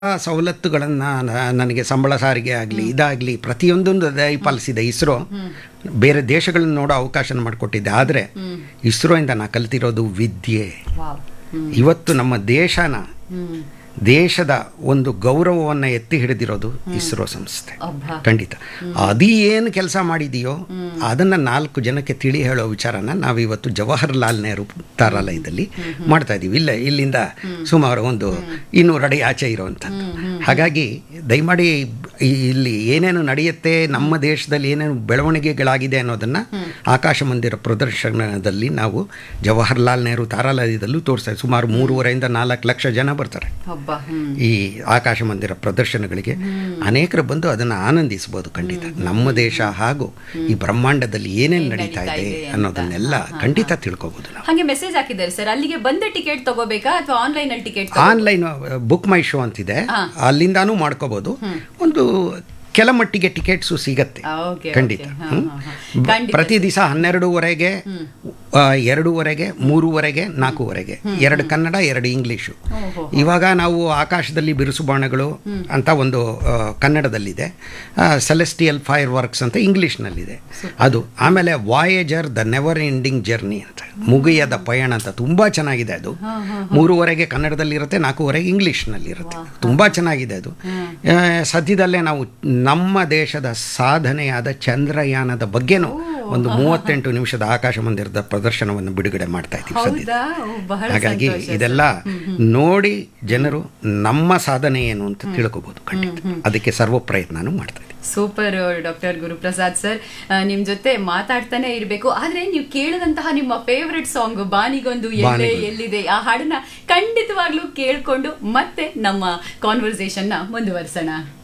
ಸವಲತ್ತುಗಳನ್ನು ನನಗೆ ಸಂಬಳ ಸಾರಿಗೆ ಆಗಲಿ ಇದಾಗಲಿ ಪ್ರತಿಯೊಂದೊಂದು ದಯಪಾಲಿಸಿದೆ ಇಸ್ರೋ ಬೇರೆ ದೇಶಗಳನ್ನ ನೋಡೋ ಅವಕಾಶನ ಮಾಡಿಕೊಟ್ಟಿದ್ದೆ ಆದರೆ ಇಸ್ರೋಯಿಂದ ನಾ ಕಲ್ತಿರೋದು ವಿದ್ಯೆ ವಾವ್ ಹ್ಮ್ ಇವತ್ತು ನಮ್ಮ ದೇಶನ ಹ್ಮ್ ದೇಶದ ಒಂದು ಗೌರವವನ್ನು ಎತ್ತಿ ಹಿಡಿದಿರೋದು ಇಸ್ರೋ ಸಂಸ್ಥೆ ಅಬ್ಬಾ ಖಂಡಿತ ಅದು ಏನು ಕೆಲಸ ಮಾಡಿದೆಯೋ ಅದನ್ನು ನಾಲ್ಕು ಜನಕ್ಕೆ ತಿಳಿ ಹೇಳೋ ವಿಚಾರನ ನಾವಿವತ್ತು ಜವಾಹರ್ಲಾಲ್ ನೆಹರು ತಾರಾಲಯದಲ್ಲಿ ಮಾಡ್ತಾ ಇದ್ದೀವಿ ಇಲ್ಲ ಇಲ್ಲಿಂದ ಸುಮಾರು ಒಂದು ಇನ್ನೂರು ಅಡಿ ಆಚೆ ಇರುವಂಥದ್ದು ಹಾಗಾಗಿ ದಯಮಾಡಿ ಈ- ಇಲ್ಲಿ ಏನೇನು ನಡೆಯುತ್ತೆ ನಮ್ಮ ದೇಶದಲ್ಲಿ ಏನೇನು ಬೆಳವಣಿಗೆಗಳಾಗಿದೆ ಅನ್ನೋದನ್ನು ಆಕಾಶ ಮಂದಿರ ಪ್ರದರ್ಶನದಲ್ಲಿ ನಾವು ಜವಾಹರ್ಲಾಲ್ ನೆಹರು ತಾರಾಲಯದಲ್ಲೂ ತೋರಿಸ್ತಾ ಇದ್ದೀವಿ. ಸುಮಾರು ಮೂರುವರೆಯಿಂದ ನಾಲ್ಕು ಲಕ್ಷ ಜನ ಬರ್ತಾರೆ ಅಬ್ಬಾ ಹ್ಮ್ ಈ ಆಕಾಶ ಮಂದಿರ ಪ್ರದರ್ಶನಗಳಿಗೆ ಅನೇಕರು ಬಂದು ಅದನ್ನು ಆನಂದಿಸಬಹುದು ಖಂಡಿತ ನಮ್ಮ ದೇಶ ಹಾಗೂ ಈ ಬ್ರಹ್ಮಾಂಡದಲ್ಲಿ ಏನೇನು ನಡೀತಾ ಇದೆ ಅನ್ನೋದನ್ನೆಲ್ಲ ಖಂಡಿತ ತಿಳ್ಕೊಬೋದು ನಾವು ಹಾಗೆ ಮೆಸೇಜ್ ಹಾಕಿದ್ದಾರೆ ಸರ್ ಅಲ್ಲಿಗೆ ಬಂದ ಟಿಕೆಟ್ ತಗೋಬೇಕಾ ಅಥವಾ ಆನ್ಲೈನ್ ಅಲ್ಲಿ ticket online book my show ಅಂತಿದೆ ಅಲ್ಲಿಂದಾನೂ ಮಾಡ್ಕೋಬಹುದು ಒಂದು ಕೆಲ ಮಟ್ಟಿಗೆ ಟಿಕೆಟ್ಸು ಸಿಗತ್ತೆ ಓಕೆ ಖಂಡಿತ ಓಕೆ. ಹಾ, ಹ್ಮ್. ಹಾ, ಹಾ. ಖಂಡಿತ ಪ್ರತಿ ದಿವಸ ಹನ್ನೆರಡೂವರೆಗೆ ಆ, ಎರಡೂವರೆಗೆ ಮೂರುವರೆಗೆ ನಾಲ್ಕೂವರೆಗೆ ಎರಡು ಕನ್ನಡ ಎರಡು ಇಂಗ್ಲೀಷು ಓಹೋ. ಇವಾಗ ನಾವು ಆಕಾಶದಲ್ಲಿ ಬಿರುಸು ಬಾಣಗಳು ಅಂತ ಒಂದು ಆ, ಕನ್ನಡದಲ್ಲಿದೆ ಸೆಲೆಸ್ಟಿಯಲ್ ಫೈರ್ ವರ್ಕ್ಸ್ ಅಂತ ಇಂಗ್ಲೀಷ್ನಲ್ಲಿದೆ ಅದು ಆಮೇಲೆ voyager the never ending journey ಅಂತ ಮುಗಿಯದ ಪಯಣ ಅಂತ ತುಂಬ ಚೆನ್ನಾಗಿದೆ ಅದು ಮೂರುವರೆಗೆ ಕನ್ನಡದಲ್ಲಿರುತ್ತೆ ನಾಲ್ಕೂವರೆಗೆ ಇಂಗ್ಲೀಷ್ನಲ್ಲಿರುತ್ತೆ ತುಂಬ ಚೆನ್ನಾಗಿದೆ ಅದು ಆ, ಸದ್ಯದಲ್ಲೇ ನಾವು ನಮ್ಮ ದೇಶದ ಸಾಧನೆಯಾದ ಚಂದ್ರಯಾನದ ಬಗ್ಗೆನೂ ಒಂದು ಮೂವತ್ತೆಂಟು ನಿಮಿಷದ ಆಕಾಶ ಮಂದಿರದ ಪ್ರದರ್ಶನವನ್ನು ಬಿಡುಗಡೆ ಮಾಡ್ತಾ ಇದ್ದೀವಿ ಸದ್ಯ ಹೌದಾ ಓ, ಬಹಳ ಹಾಗಾಗಿ ಸಂತೋಷ ಸರ್. ಇದೆಲ್ಲ ನೋಡಿ ಜನರು ನಮ್ಮ ಸಾಧನೆ ಏನು ಅಂತ ತಿಳ್ಕೊಬೋದು ಖಂಡಿತ ಅದಕ್ಕೆ ಸರ್ವ ಪ್ರಯತ್ನನೂ ಮಾಡ್ತಾ ಇದ್ದೀವಿ ಸೂಪರ್ ಡಾಕ್ಟರ್ ಗುರುಪ್ರಸಾದ್ ಸರ್ ಆ, ನಿಮ್ ಜೊತೆ ಮಾತಾಡ್ತಾನೆ ಇರ್ಬೇಕು ಆದ್ರೆ ನೀವು ಕೇಳದಂತಹ ನಿಮ್ಮ ಫೇವ್ರೆಟ್ ಸಾಂಗ್ ಬಾನಿಗೊಂದು ಎಲ್ಲೇ ಬಾನಿಗೊಂದು. ಎಲ್ಲಿದೆ ಆ ಹಾಡನ್ನ ಖಂಡಿತವಾಗ್ಲೂ ಕೇಳ್ಕೊಂಡು ಮತ್ತೆ ನಮ್ಮ ಕಾನ್ವರ್ಸೇಷನ್ ನ ಮುಂದುವರಿಸೋಣ